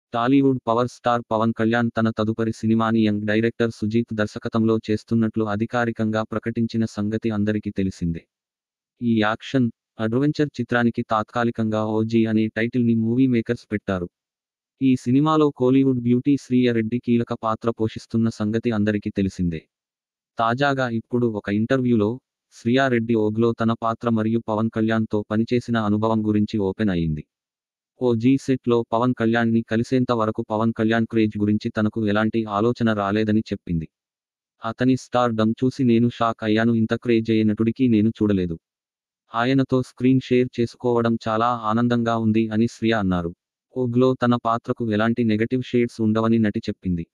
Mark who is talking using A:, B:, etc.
A: Tollywood power star Pawan Kalyan తన తదుపరి సినిమాని యంగ్ డైరెక్టర్ సుజీత్ దర్శకత్వంలో చేస్తున్నట్లు అధికారికంగా ప్రకటించిన సంగతి అందరికీ తెలిసిందే ఈ యాక్షన్ అడ్వెంచర్ చిత్రానికి తాత్కాలికంగా ఓజీ అనే టైటిల్ ని మూవీ మేకర్స్ పెట్టారు ఈ సినిమాలో కోలీవుడ్ బ్యూటీ శ్రీయరెడ్డి కీలక పాత్ర పోషిస్తున్న సంగతి అందరికీ తెలిసిందే తాజాగా ఇప్పుడు ఒక ఇంటర్వ్యూలో శ్రియారెడ్డి ఓగ్లో తన పాత్ర మరియు పవన్ కళ్యాణ్తో పనిచేసిన అనుభవం గురించి ఓపెన్ అయింది ఓ జీ సెట్లో పవన్ కళ్యాణ్ని కలిసేంత వరకు పవన్ కళ్యాణ్ క్రేజ్ గురించి తనకు ఎలాంటి ఆలోచన రాలేదని చెప్పింది అతని స్టార్ డమ్ చూసి నేను షాక్ అయ్యాను ఇంత క్రేజ్ అయ్యే నటుడికి నేను చూడలేదు ఆయనతో స్క్రీన్ షేర్ చేసుకోవడం చాలా ఆనందంగా ఉంది అని శ్రియ అన్నారు ఓగ్లో తన పాత్రకు ఎలాంటి నెగటివ్ షేడ్స్ ఉండవని నటి చెప్పింది